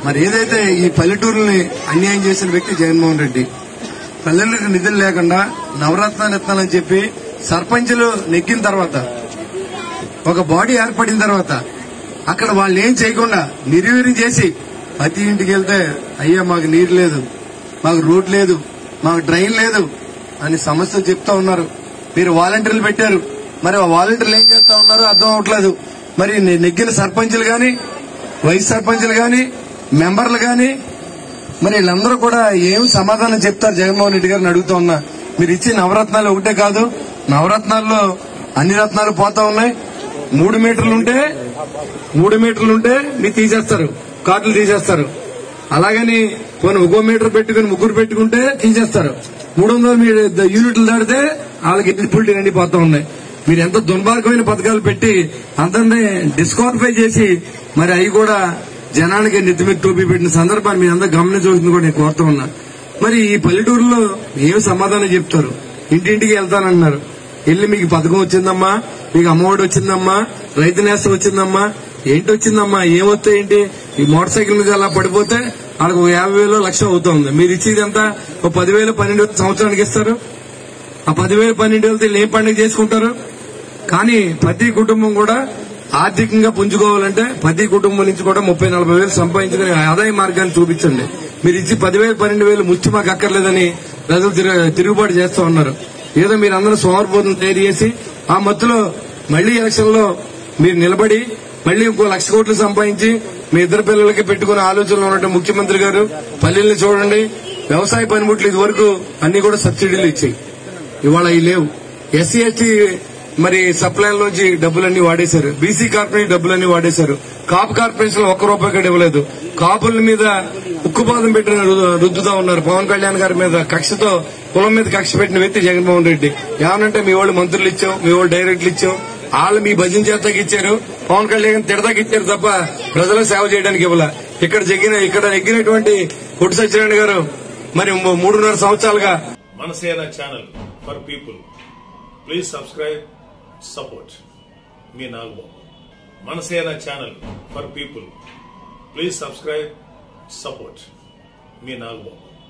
మరి ఏదైతే ఈ పల్లెటూరుని అన్యాయం చేసిన వ్యక్తి జగన్మోహన్ రెడ్డి పల్లెలకు నిధులు లేకుండా నవరత్నాలు ఇస్తానని చెప్పి సర్పంచులు నెగ్గిన తర్వాత ఒక బాడీ ఏర్పడిన తర్వాత అక్కడ వాళ్ళు ఏం చేయకుండా నిర్వీర్యం చేసి ప్రతి ఇంటికి వెళ్తే అయ్యా మాకు నీరు లేదు మాకు రోడ్ లేదు మాకు డ్రైన్ లేదు అని సమస్యలు చెప్తా ఉన్నారు మీరు వాలంటీర్లు పెట్టారు మరి ఆ వాలంటీర్లు ఏం చేస్తా ఉన్నారో అర్థం అవట్లేదు మరి నె- నెగ్గిన సర్పంచులు గాని వైస్ సర్పంచులు గాని మెంబర్లు గాని మరి వీళ్ళందరూ కూడా ఏం సమాధానం చెప్తారు జగన్మోహన్ రెడ్డి గారిని అడుగుతా ఉన్నా మీరు ఇచ్చే నవరత్నాలు ఒకటే కాదు నవరత్నాల్లో అన్ని రత్నాలు పోతా ఉన్నాయి మూడు మీటర్లు ఉంటే మూడు మీటర్లు ఉంటే మీరు తీసేస్తారు కార్డులు తీసేస్తారు అలాగని పోనీ ఒక్కో మీటర్ పెట్టుకుని ముగ్గురు పెట్టుకుంటే తీసేస్తారు మూడు వందల మీ- యూనిట్లు దాటితే వాళ్ళకి ఎలిజిబిలిటీ అన్ని పోతా ఉన్నాయి మీరు ఎంత దుర్మార్గమైన పథకాలు పెట్టి అందరినీ డిస్క్వాలిఫై చేసి మరి అవి కూడా జనానికి నెత్తిమీద టోపీ పెట్టిన సందర్భాన్ని మీరు అందరూ గమనించవలసింది కూడా నేను కోరుతా ఉన్నా మరి ఈ పల్లెటూరులో ఏం సమాధానం చెప్తారు ఇంటింటికి వెళ్తానన్నారు వెళ్ళి మీకు పథకం వచ్చిందమ్మా మీకు అమ్మఒడి వచ్చిందమ్మా రైతు నేస్తం వచ్చిందమ్మా ఏంటి వచ్చిందమ్మా ఏమొస్తాయి ఏంటి ఈ మోటార్ సైకిల్ మీద అలా పడిపోతే వాళ్ళకి ఒక యాభై వేలు లక్ష అవుతుంది మీరు ఇచ్చేది ఎంత ఒక పదివేలు పన్నెండు వేలు సంవత్సరానికి ఇస్తారు ఆ పదివేలు పన్నెండు వేలతో వీళ్ళు ఏం పండుగ చేసుకుంటారు కానీ ప్రతి కుటుంబం కూడా ఆర్థికంగా పుంజుకోవాలంటే ప్రతి కుటుంబం నుంచి కూడా ముప్పై నలభై వేలు సంపాదించుకునే ఆదాయ మార్గాన్ని చూపించండి మీరు ఇచ్చి పదివేలు పన్నెండు వేలు ముచ్చి మాకు అక్కర్లేదని ప్రజలు తిరు- తిరుగుబాటు చేస్తూ ఉన్నారు ఏదో మీరు అందరూ సోమరిపోతం తయారు చేసి ఆ మత్తులో మళ్లీ ఎలక్షన్ లో మీరు నిలబడి మళ్లీ ఇంకో లక్ష కోట్లు సంపాదించి మీ ఇద్దరు పిల్లలకి పెట్టుకునే ఆలోచనలో ఉన్నట్టు ముఖ్యమంత్రి గారు పల్లెల్ని చూడండి వ్యవసాయ పనిముట్లు ఇది వరకు అన్ని కూడా సబ్సిడీలు ఇచ్చాయి ఇవాళ అవి లేవు ఎస్సీ ఎస్టీ మరి సప్లైల నుంచి డబ్బులన్నీ వాడేశారు బీసీ కార్పొరేషన్ డబ్బులన్నీ వాడేశారు కాపు కార్పొరేషన్ ఒక్క రూపాయి కూడా ఇవ్వలేదు కాపుల మీద ఉక్కుపాదం పెట్టిన రు- రుద్దుతా ఉన్నారు పవన్ కళ్యాణ్ గారి మీద కక్షతో కులం మీద కక్ష పెట్టిన వ్యక్తి జగన్మోహన్ రెడ్డి ఏమనంటే మీ వాళ్ళు మంత్రులు ఇచ్చాం మీ వాళ్ళు డైరెక్ట్లు ఇచ్చాం వాళ్ళు మీ భజన చేతకి ఇచ్చారు పవన్ కళ్యాణ్ తిడతాకి ఇచ్చారు తప్ప ప్రజలకు సేవ చేయడానికి ఇవ్వాల ఇక్కడ జగిన ఇక్కడ ఎగ్గినటువంటి కొట్టు సత్యనారాయణ గారు మరి మూ- మూడున్నర సంవత్సరాలుగా Manasena channel for people please subscribe support మీ Nagababu Manasena channel for people please subscribe support మీ నాగబాబు